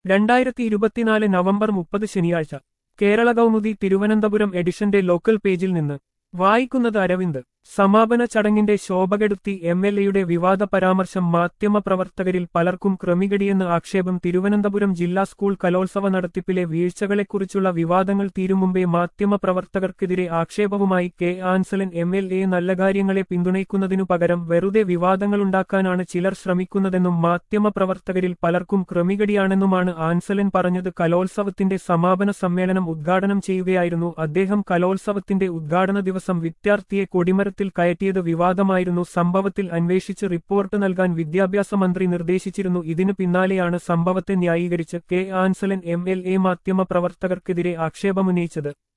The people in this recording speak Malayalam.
രണ്ടായിരത്തി ഇരുപത്തിനാല് നവംബർ മുപ്പത് ശനിയാഴ്ച കേരള കൗമുദി തിരുവനന്തപുരം എഡിഷന്റെ ലോക്കൽ പേജിൽ നിന്ന് വായിക്കുന്നത് അരവിന്ദ് സമാപന ചടങ്ങിന്റെ ശോഭകെടുത്തി എം എൽ എയുടെ വിവാദ പരാമർശം മാധ്യമപ്രവർത്തകരിൽ പലർക്കും ക്രമികടിയെന്ന് ആക്ഷേപം തിരുവനന്തപുരം ജില്ലാ സ്കൂൾ കലോത്സവ നടത്തിപ്പിലെ വീഴ്ചകളെക്കുറിച്ചുള്ള വിവാദങ്ങൾ തീരുമുമ്പേ മാധ്യമപ്രവർത്തകർക്കെതിരെ ആക്ഷേപവുമായി K Ansalan M L A നല്ല കാര്യങ്ങളെ പിന്തുണയ്ക്കുന്നതിനു പകരം വെറുതെ വിവാദങ്ങളുണ്ടാക്കാനാണ് ചിലർ ശ്രമിക്കുന്നതെന്നും മാധ്യമപ്രവർത്തകരിൽ പലർക്കും ക്രമികടിയാണെന്നുമാണ് ആൻസലൻ പറഞ്ഞത് കലോത്സവത്തിന്റെ സമാപന സമ്മേളനം ഉദ്ഘാടനം ചെയ്യുകയായിരുന്നു അദ്ദേഹം കലോത്സവത്തിന്റെ ഉദ്ഘാടന ദിവസം വിദ്യാർത്ഥിയെ കൊടിമരത്തിൽ കയറ്റിയത് വിവാദമായിരുന്നു സംഭവത്തിൽ അന്വേഷിച്ച് റിപ്പോർട്ട് നൽകാൻ വിദ്യാഭ്യാസ മന്ത്രി നിർദ്ദേശിച്ചിരുന്നു ഇതിനു പിന്നാലെയാണ് സംഭവത്തെ ന്യായീകരിച്ച് K Ansalan M L A മാധ്യമ പ്രവർത്തകർക്കെതിരെ ആക്ഷേപമുന്നയിച്ചത്